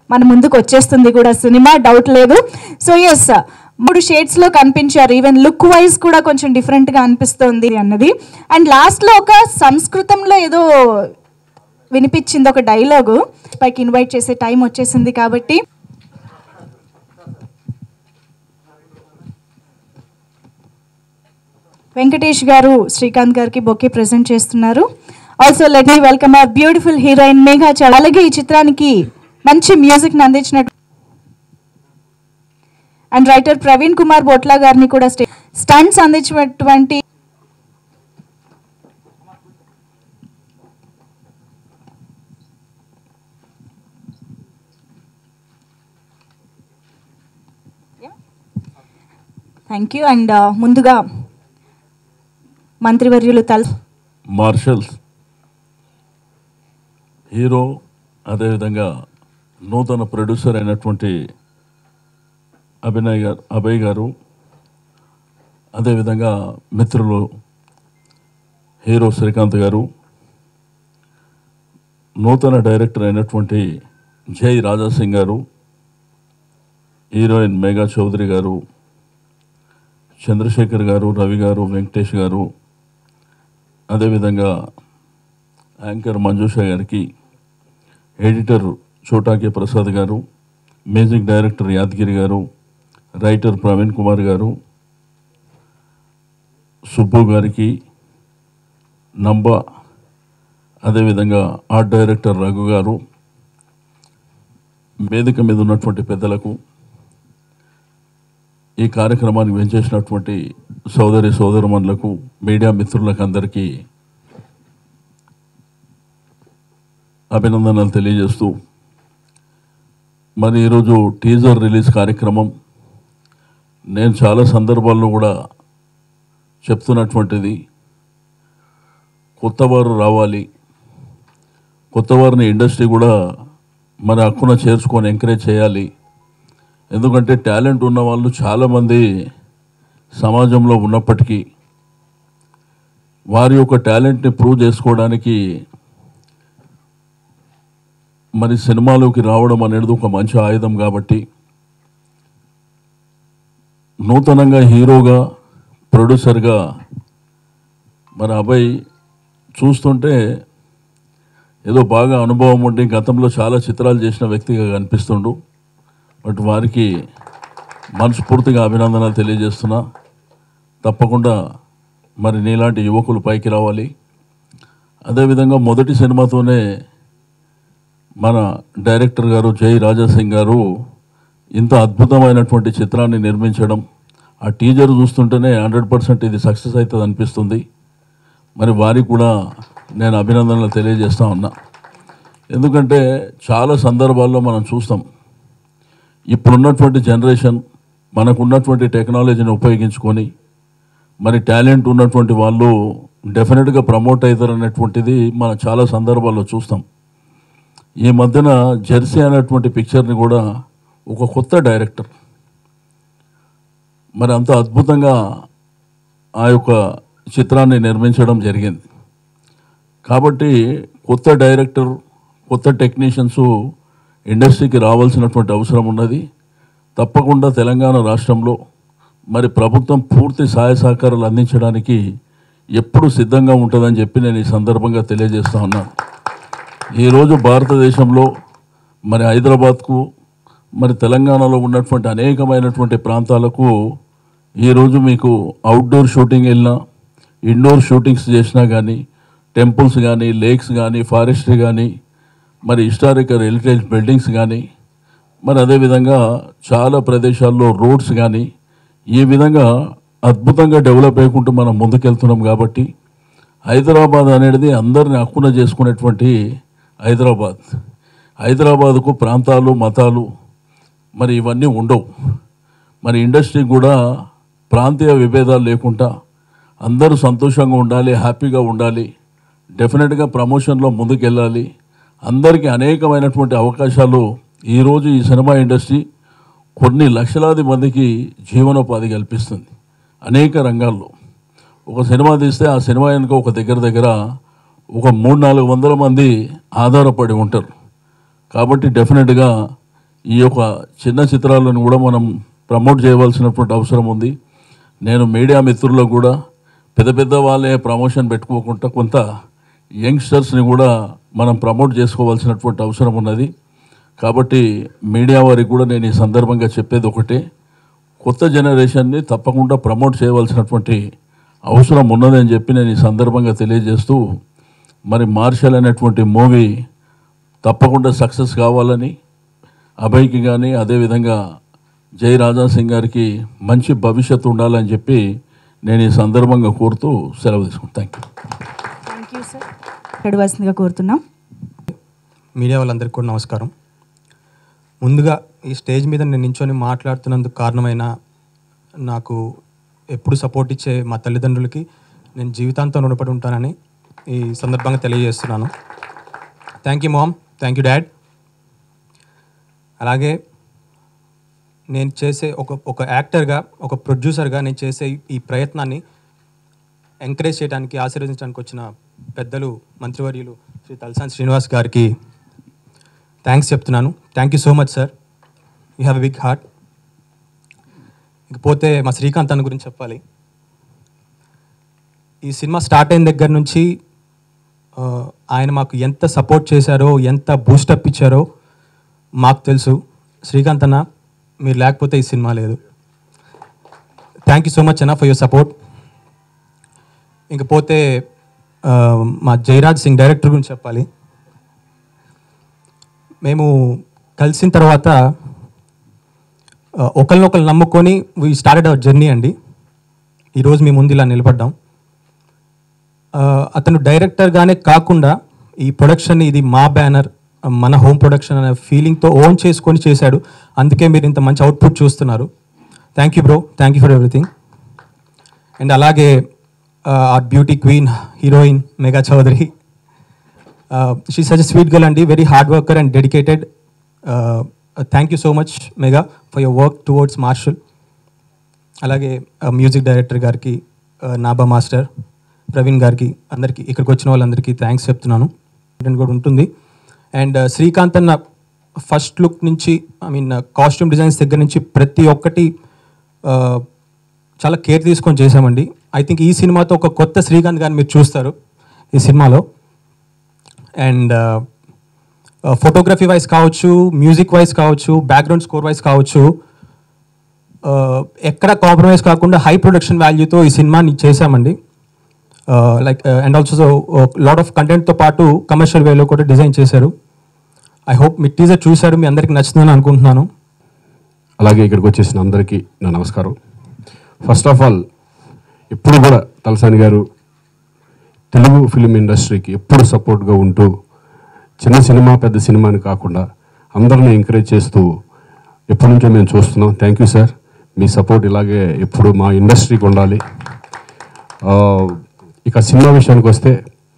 మన ముందుకు వచ్చేస్తుంది కూడా సినిమా డౌట్ లేదు సో ఎస్ మూడు షేడ్స్ లో కనిపించారు ఈవెన్ లుక్ వైజ్ కూడా కొంచెం డిఫరెంట్ గా అనిపిస్తుంది అన్నది అండ్ లాస్ట్ లో ఒక సంస్కృతంలో ఏదో వినిపించింది ఒక డైలాగు పైకి ఇన్వైట్ చేసే టైం వచ్చేసింది కాబట్టి వెంకటేష్ గారు శ్రీకాంత్ గారికి బొకే ప్రెజెంట్ చేస్తున్నారు also let me welcome a beautiful heroine Megha చౌ- అలాగే ఈ చిత్రానికి మంచి మ్యూజిక్ అందించినట్టు అండ్ రైటర్ ప్రవీణ్ కుమార్ బొట్లా గారిని కూడా స్టే స్టంట్స్ అందించినటువంటి థ్యాంక్ యూ అండ్ ముందుగా మంత్రివర్యులు తల్ మార్షల్స్ హీరో అదేవిధంగా నూతన ప్రొడ్యూసర్ అయినటువంటి అభినయ్ గారు అభయ్ గారు అదేవిధంగా మిత్రులు హీరో శ్రీకాంత్ గారు నూతన డైరెక్టర్ అయినటువంటి జై రాజాసింగ్ గారు హీరోయిన్ మేఘా చౌదరి గారు చంద్రశేఖర్ గారు రవి గారు వెంకటేష్ గారు అదేవిధంగా యాంకర్ మంజుష గారికి ఎడిటర్ చోటాకి ప్రసాద్ గారు మ్యూజిక్ డైరెక్టర్ యాదగిరి గారు రైటర్ ప్రవీణ్ కుమార్ గారు సుబ్బు గారికి నంబ అదేవిధంగా ఆర్ట్ డైరెక్టర్ రఘు గారు వేదిక మీద ఉన్నటువంటి పెద్దలకు ఈ కార్యక్రమానికి వెంచేసినటువంటి సోదరి సోదరుమణులకు మీడియా మిత్రులకు అందరికీ అభినందనలు తెలియజేస్తూ మరి ఈరోజు టీజర్ రిలీజ్ కార్యక్రమం నేను చాలా సందర్భాల్లో కూడా చెప్తున్నటువంటిది కొత్తవారు రావాలి కొత్తవారిని ఇండస్ట్రీ కూడా మన హక్కున చేర్చుకొని ఎంకరేజ్ చేయాలి ఎందుకంటే టాలెంట్ ఉన్న వాళ్ళు చాలామంది సమాజంలో ఉన్నప్పటికీ వారి యొక్క టాలెంట్ని ప్రూవ్ చేసుకోవడానికి మరి సినిమాలోకి రావడం అనేది ఒక మంచి ఆయుధం కాబట్టి నూతనంగా హీరోగా ప్రొడ్యూసర్గా మన అబ్బాయి చూస్తుంటే ఏదో బాగా అనుభవం ఉండి గతంలో చాలా చిత్రాలు చేసిన వ్యక్తిగా కనిపిస్తుండు బట్ వారికి మనస్ఫూర్తిగా అభినందనలు తెలియజేస్తున్నా తప్పకుండా మరి నీలాంటి యువకులు పైకి రావాలి అదేవిధంగా మొదటి సినిమాతోనే మన డైరెక్టర్ గారు జై రాజాసింగ్ గారు ఇంత అద్భుతమైనటువంటి చిత్రాన్ని నిర్మించడం ఆ టీజర్ చూస్తుంటేనే హండ్రెడ్ పర్సెంట్ ఇది సక్సెస్ అవుతుంది అనిపిస్తుంది మరి వారికి కూడా నేను అభినందనలు తెలియజేస్తా ఉన్నా ఎందుకంటే చాలా సందర్భాల్లో మనం చూస్తాం ఇప్పుడున్నటువంటి జనరేషన్ మనకున్నటువంటి టెక్నాలజీని ఉపయోగించుకొని మరి టాలెంట్ ఉన్నటువంటి వాళ్ళు డెఫినెట్గా ప్రమోట్ అవుతారు అనేటువంటిది మనం చాలా సందర్భాల్లో చూస్తాం ఈ మధ్యన జెర్సీ అనేటువంటి పిక్చర్ని కూడా ఒక కొత్త డైరెక్టర్ మరి అంత అద్భుతంగా ఆ యొక్క చిత్రాన్ని నిర్మించడం జరిగింది కాబట్టి కొత్త డైరెక్టర్ కొత్త టెక్నీషియన్స్ ఇండస్ట్రీకి రావాల్సినటువంటి అవసరం ఉన్నది తప్పకుండా తెలంగాణ రాష్ట్రంలో మరి ప్రభుత్వం పూర్తి సహాయ సహకారాలు అందించడానికి ఎప్పుడు సిద్ధంగా ఉంటుందని చెప్పి నేను ఈ సందర్భంగా తెలియజేస్తా ఉన్నాను ఈరోజు భారతదేశంలో మరి హైదరాబాద్కు మరి తెలంగాణలో ఉన్నటువంటి అనేకమైనటువంటి ప్రాంతాలకు ఈరోజు మీకు అవుట్డోర్ షూటింగ్ వెళ్ళినా ఇండోర్ షూటింగ్స్ చేసినా కానీ టెంపుల్స్ కానీ లేక్స్ కానీ ఫారెస్ట్రీ కానీ మరి హిస్టారికల్ హెరిటేజ్ బిల్డింగ్స్ కానీ మరి అదేవిధంగా చాలా ప్రదేశాల్లో రోడ్స్ కానీ ఈ విధంగా అద్భుతంగా డెవలప్ అయ్యకుంటూ మనం ముందుకెళ్తున్నాం కాబట్టి హైదరాబాద్ అనేది అందరిని హక్కున చేసుకునేటువంటి హైదరాబాద్ హైదరాబాద్కు ప్రాంతాలు మతాలు మరి ఇవన్నీ ఉండవు మరి ఇండస్ట్రీ కూడా ప్రాంతీయ విభేదాలు లేకుండా అందరూ సంతోషంగా ఉండాలి హ్యాపీగా ఉండాలి డెఫినెట్గా ప్రమోషన్లో ముందుకెళ్ళాలి అందరికీ అనేకమైనటువంటి అవకాశాలు ఈరోజు ఈ సినిమా ఇండస్ట్రీ కొన్ని లక్షలాది మందికి జీవనోపాధి కల్పిస్తుంది అనేక రంగాల్లో ఒక సినిమా తీస్తే ఆ సినిమా వెనుక ఒక దగ్గర దగ్గర ఒక మూడు నాలుగు వందల మంది ఆధారపడి ఉంటారు కాబట్టి డెఫినెట్గా ఈ యొక్క చిన్న చిత్రాలను కూడా మనం ప్రమోట్ చేయవలసినటువంటి అవసరం ఉంది నేను మీడియా మిత్రులకు కూడా పెద్ద పెద్ద వాళ్ళే ప్రమోషన్ పెట్టుకోకుండా కొంత యంగ్స్టర్స్ని కూడా మనం ప్రమోట్ చేసుకోవాల్సినటువంటి అవసరం ఉన్నది కాబట్టి మీడియా వారికి కూడా నేను ఈ సందర్భంగా చెప్పేది ఒకటే కొత్త జనరేషన్ని తప్పకుండా ప్రమోట్ చేయవలసినటువంటి అవసరం ఉన్నదని చెప్పి నేను ఈ సందర్భంగా తెలియజేస్తూ మరి మార్షల్ అనేటువంటి మూవీ తప్పకుండా సక్సెస్ కావాలని అభయ్కి కానీ అదేవిధంగా జై రాజా సింగ్ గారికి మంచి భవిష్యత్తు ఉండాలని చెప్పి నేను ఈ సందర్భంగా కోరుతూ సెలవు తీసుకుంటాను thank you thank you sir గడవలసిందిగా కోరుతున్నాం మీడియా వాళ్ళందరికీ కూడా నమస్కారం ముందుగా ఈ స్టేజ్ మీద నేను నించొని మాట్లాడుతున్నందుకు కారణమైన నాకు ఎప్పుడు సపోర్ట్ ఇచ్చే మా తల్లిదండ్రులకి నేను జీవితాంతం రుణపడి ఉంటానని ఈ సందర్భంగా తెలియజేస్తున్నాను thank you mom thank you dad అలాగే నేను చేసే ఒక ఒక యాక్టర్గా ఒక ప్రొడ్యూసర్గా నేను చేసే ఈ ప్రయత్నాన్ని ఎంకరేజ్ చేయడానికి ఆశీర్వదించడానికి వచ్చిన పెద్దలు మంత్రివర్యులు శ్రీ తలసాని శ్రీనివాస్ గారికి థ్యాంక్స్ చెప్తున్నాను thank you so much sir you have a big heart ఇకపోతే మా శ్రీకాంత్ అన్న గురించి చెప్పాలి ఈ సినిమా స్టార్ట్ అయిన దగ్గర నుంచి ఆ, ఆయన మాకు ఎంత సపోర్ట్ చేశారో ఎంత బూస్టప్ ఇచ్చారో మాకు తెలుసు శ్రీకాంత్ అన్న మీరు లేకపోతే ఈ సినిమా లేదు థ్యాంక్ యూ సో మచ్ అన్న ఫర్ యువర్ సపోర్ట్ ఇంకపోతే ఆ, మా జయరాజ్ సింగ్ డైరెక్టర్ గురించి చెప్పాలి మేము కలిసిన తర్వాత ఆ, ఒకరినొకరు నమ్ముకొని వీ స్టార్టెడ్ అవర్ జర్నీ అండి ఈరోజు మీ ముందు ఇలా నిలబడ్డాం ఆ, అతను డైరెక్టర్గానే కాకుండా ఈ ప్రొడక్షన్ ఇది మా బ్యానర్ మన హోమ్ ప్రొడక్షన్ అనే ఫీలింగ్తో ఓన్ చేసుకొని చేశాడు అందుకే మీరు ఇంత మంచి అవుట్పుట్ చూస్తున్నారు thank you bro thank you for everything and అలాగే our beauty queen heroine Megha Chaudhary she such sweet girl అండి very hard worker and dedicated thank you so much Megha for your work towards Marshall అలాగే music director గారికి uh, నాబా master Praveen గారికి అందరికీ ఇక్కడికి వచ్చిన వాళ్ళందరికీ థ్యాంక్స్ చెప్తున్నాను Content కూడా ఉంటుంది అండ్ శ్రీకాంత్ అన్న ఫస్ట్ లుక్ నుంచి ఐ మీన్ కాస్ట్యూమ్ డిజైన్స్ దగ్గర నుంచి ప్రతి ఒక్కటి uh, చాలా కేర్ తీసుకొని చేశామండి ఐ థింక్ ఈ సినిమాతో ఒక కొత్త శ్రీకాంత్ గారిని మీరు చూస్తారు ఈ సినిమాలో అండ్ ఫోటోగ్రఫీ వైజ్ కావచ్చు మ్యూజిక్ వైజ్ కావచ్చు బ్యాక్గ్రౌండ్ స్కోర్ వైజ్ కావచ్చు uh, ఎక్కడ కాంప్రమైజ్ కాకుండా హై ప్రొడక్షన్ వాల్యూతో ఈ సినిమాని చేశామండి like and also lot of కంటెంట్తో పాటు కమర్షియల్ వేలో కూడా డిజైన్ చేశారు ఐ హోప్ మీ టీజర్ చూశారు మీ అందరికి నచ్చుతుందని అనుకుంటున్నాను అలాగే ఇక్కడికి వచ్చేసిన అందరికీ నా నమస్కారం ఫస్ట్ ఆఫ్ ఆల్ ఎప్పుడు కూడా తలసాని గారు తెలుగు ఫిలిం ఇండస్ట్రీకి ఎప్పుడు సపోర్ట్గా ఉంటూ చిన్న సినిమా పెద్ద సినిమా అని కాకుండా అందరిని ఎంకరేజ్ చేస్తూ ఎప్పటి నుంచో మేము చూస్తున్నాం థ్యాంక్ యూ సార్ మీ సపోర్ట్ ఇలాగే ఎప్పుడు మా ఇండస్ట్రీకి ఉండాలి ఆ, ఇక సినిమా విషయానికి వస్తే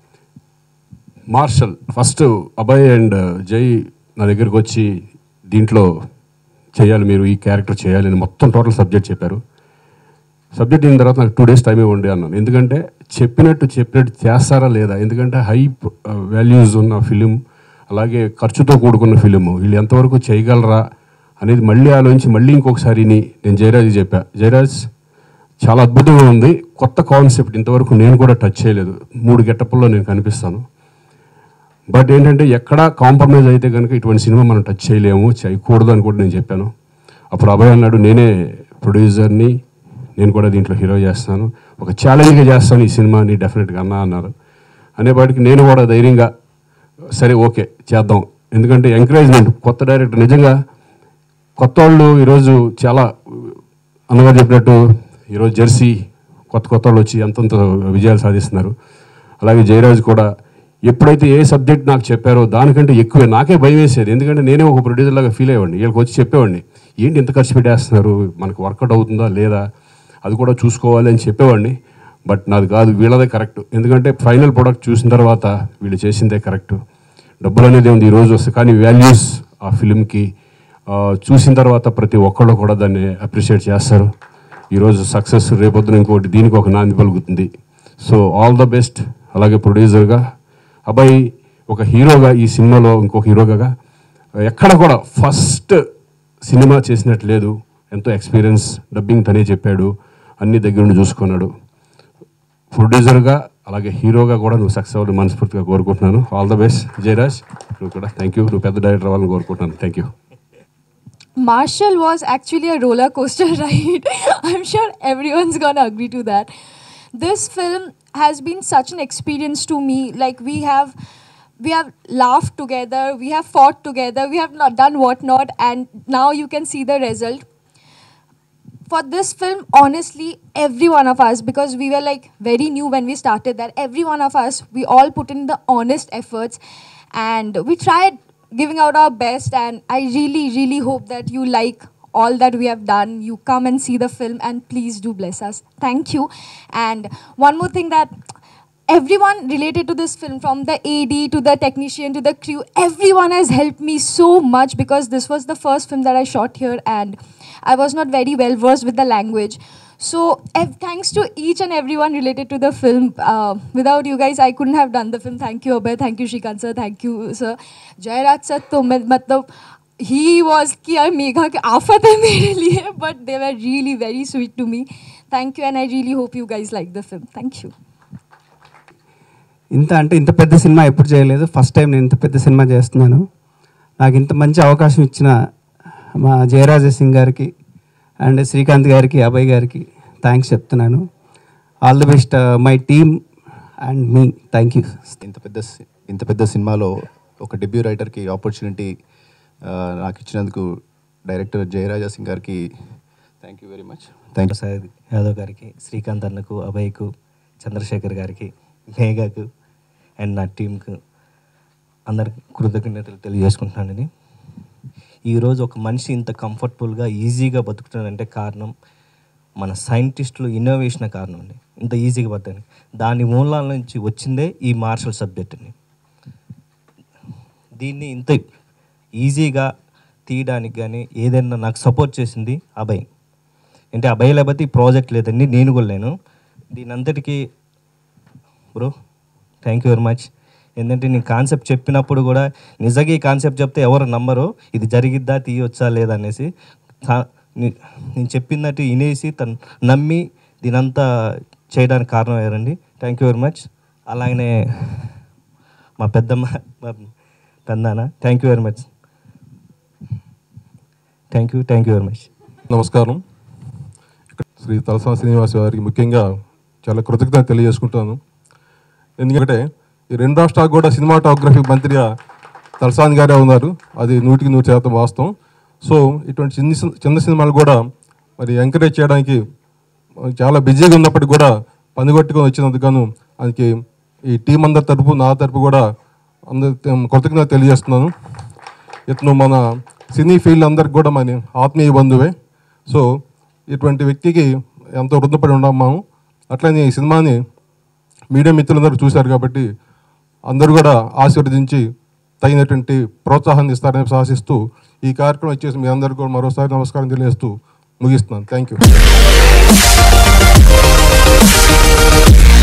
మార్షల్ ఫస్ట్ అభయ్ అండ్ జై నా దగ్గరికి వచ్చి దీంట్లో చేయాలి మీరు ఈ క్యారెక్టర్ చేయాలి అని మొత్తం టోటల్ సబ్జెక్ట్ చెప్పారు సబ్జెక్ట్ అయిన తర్వాత నాకు టూ డేస్ టైం ఇవ్వండి అన్నాను ఎందుకంటే చెప్పినట్టు చెప్పినట్టు చేస్తారా లేదా ఎందుకంటే హై వాల్యూస్ ఉన్న ఫిలిం అలాగే ఖర్చుతో కూడుకున్న ఫిలిం వీళ్ళు ఎంతవరకు చేయగలరా అనేది మళ్ళీ ఆలోచించి మళ్ళీ ఇంకొకసారి నేను జయరాజ్ చెప్పా జయరాజ్ చాలా అద్భుతంగా ఉంది కొత్త కాన్సెప్ట్ ఇంతవరకు నేను కూడా టచ్ చేయలేదు మూడు గెటప్ల్లో నేను కనిపిస్తాను బట్ ఏంటంటే ఎక్కడా కాంప్రమైజ్ అయితే కనుక ఇటువంటి సినిమా మనం టచ్ చేయలేము చేయకూడదు అని కూడా నేను చెప్పాను అప్పుడు అభయ్ అన్నాడు నేనే ప్రొడ్యూసర్ని నేను కూడా దీంట్లో హీరో చేస్తాను ఒక ఛాలెంజ్గా చేస్తాను ఈ సినిమాని డెఫినెట్గా అన్నా అన్నారు అనేపాటికి నేను కూడా ధైర్యంగా సరే ఓకే చేద్దాం ఎందుకంటే ఎంకరేజ్మెంట్ కొత్త డైరెక్టర్ నిజంగా కొత్త వాళ్ళు ఈరోజు చాలా అన్నగారు చెప్పినట్టు ఈరోజు జెర్సీ కొత్త కొత్త వాళ్ళు వచ్చి ఎంతంత విజయాలు సాధిస్తున్నారు అలాగే జయరాజ్ కూడా ఎప్పుడైతే ఏ సబ్జెక్ట్ నాకు చెప్పారో దానికంటే ఎక్కువే నాకే భయం వేసేది ఎందుకంటే నేనే ఒక ప్రొడ్యూసర్ లాగా ఫీల్ అయ్యేవాడిని వీళ్ళకి వచ్చి చెప్పేవాడిని ఏంటి ఇంత ఖర్చు పెట్టేస్తున్నారు మనకు వర్కౌట్ అవుతుందా లేదా అది కూడా చూసుకోవాలి అని చెప్పేవాడిని బట్ నాది కాదు వీళ్ళదే కరెక్ట్ ఎందుకంటే ఫైనల్ ప్రోడక్ట్ చూసిన తర్వాత వీళ్ళు చేసిందే కరెక్ట్ డబ్బులు అనేది ఉంది ఈరోజు వస్తే కానీ వాల్యూస్ ఆ ఫిలింకి చూసిన తర్వాత ప్రతి ఒక్కళ్ళు కూడా దాన్ని అప్రిషియేట్ చేస్తారు ఈరోజు సక్సెస్ రేపొద్దున ఇంకోటి దీనికి ఒక నాంది పలుకుతుంది సో ఆల్ ద బెస్ట్ అలాగే ప్రొడ్యూసర్గా అబ్బాయి ఒక హీరోగా ఈ సినిమాలో ఇంకొక హీరోగా ఎక్కడ కూడా ఫస్ట్ సినిమా చేసినట్టు లేదు ఎంతో ఎక్స్పీరియన్స్ డబ్బింగ్ తనే చెప్పాడు అన్ని దగ్గర నుండి చూసుకున్నాడు ప్రొడ్యూసర్గా అలాగే హీరోగా కూడా నువ్వు సక్సెస్ అవ్వాలి మనస్ఫూర్తిగా కోరుకుంటున్నాను ఆల్ ద బెస్ట్ జయరాజ్ నువ్వు కూడా థ్యాంక్ యూ నువ్వు పెద్ద డైరెక్టర్ అవ్వాలని కోరుకుంటున్నాను thank you Marshall was actually a roller coaster ride. I'm sure everyone's gonna agree to that. This film has been such an experience to me. Like we have we have laughed together, we have fought together, we have not done what not, and now you can see the result. For this film, honestly, every one of us, because we were like very new when we started that, every one of us, we all put in the honest efforts and we tried giving out our best. And I really, really hope that you like all that we have done. You come and see the film and please do bless us. Thank you. And one more thing that everyone related to this film from the ad to the technician to the crew everyone has helped me so much because this was the first film that i shot here and i was not very well versed with the language so ev- thanks to each and everyone related to the film uh, without you guys i couldn't have done the film thank you abhay thank you shrikant sir thank you sir jairaj sir तो मैं मतलब he was कि यार मेघा की आफत है मेरे लिए but they were really very sweet to me thank you and i really hope you guys like the film thank you ఇంత అంటే ఇంత పెద్ద సినిమా ఎప్పుడు చేయలేదు ఫస్ట్ టైం నేను ఇంత పెద్ద సినిమా చేస్తున్నాను నాకు ఇంత మంచి అవకాశం ఇచ్చిన మా జయరాజ సింగ్ గారికి అండ్ శ్రీకాంత్ గారికి అభయ్ గారికి థ్యాంక్స్ చెప్తున్నాను all the best my team and మీ థ్యాంక్ యూ ఇంత పెద్ద సి- ఇంత పెద్ద సినిమాలో ఒక డెబ్యూ రైటర్కి ఆపర్చునిటీ నాకు ఇచ్చినందుకు డైరెక్టర్ జయరాజా సింగ్ గారికి thank you very much thank you Prasad Yadav గారికి శ్రీకాంత్ అన్నకు అభయ్కు చంద్రశేఖర్ గారికి మేఘకు అండ్ నా టీంకు అందరికి కృతజ్ఞతలు తెలియజేసుకుంటున్నానని ఈరోజు ఒక మనిషి ఇంత కంఫర్టబుల్గా ఈజీగా బతుకుతున్నాడంటే కారణం మన సైంటిస్టులు ఇన్నోవేషన్ కారణం అండి ఇంత ఈజీగా బతకని దాని మూలాల నుంచి వచ్చిందే ఈ మార్షల్ సబ్జెక్ట్ అండి దీన్ని ఇంత ఈజీగా తీయడానికి కానీ ఏదైనా నాకు సపోర్ట్ చేసింది అభయ్ అంటే అభయ్ లేకపోతే ఈ ప్రాజెక్ట్ లేదండి నేను కూడా లేను దీని అంతటికీ bro thank you very much ఏంటంటే నేను కాన్సెప్ట్ చెప్పినప్పుడు కూడా నిజంగా ఈ కాన్సెప్ట్ చెప్తే ఎవరు నమ్మరు ఇది జరిగిద్దా తీయొచ్చా లేదా అనేసి కా- నే- నేను చెప్పినట్టు వినేసి తను నమ్మి దీనంతా చేయడానికి కారణం అయ్యారండి థ్యాంక్ యూ వెరీ మచ్ అలాగనే మా పెద్దమ్మ మా పెద్దనాన్న thank you very much thank you thank you very much నమస్కారం శ్రీ తలసా శ్రీనివాస్ గారికి ముఖ్యంగా చాలా కృతజ్ఞత తెలియజేసుకుంటాను ఎందుకంటే ఈ రెండు రాష్ట్రాలకు కూడా సినిమాటోగ్రఫీ మంత్రిగా తలసాని గారే ఉన్నారు అది నూటికి నూరు శాతం వాస్తవం సో ఇటువంటి చిన్న సి- చిన్న సినిమాలు కూడా మరి ఎంకరేజ్ చేయడానికి చాలా బిజీగా ఉన్నప్పటికీ కూడా పనిగొట్టుకొని వచ్చినందుకు గాను ఆయనకి ఈ టీం అందరి తరపు నా తరపు కూడా అందరి కృతజ్ఞత తెలియజేస్తున్నాను ఇతను మన సినీ ఫీల్డ్ అందరికి కూడా మన ఆత్మీయ బంధువే సో ఇటువంటి వ్యక్తికి ఎంతో రుణపడి ఉన్నాం మేము అట్లనే ఈ సినిమాని మీడియా మిత్రులందరూ చూశారు కాబట్టి అందరూ కూడా ఆశీర్వదించి తగినటువంటి ప్రోత్సాహాన్ని ఇస్తారని ఆశిస్తూ ఈ కార్యక్రమం ఇచ్చేసి మీ అందరికీ కూడా మరోసారి నమస్కారం తెలియజేస్తూ ముగిస్తున్నాను థ్యాంక్ యూ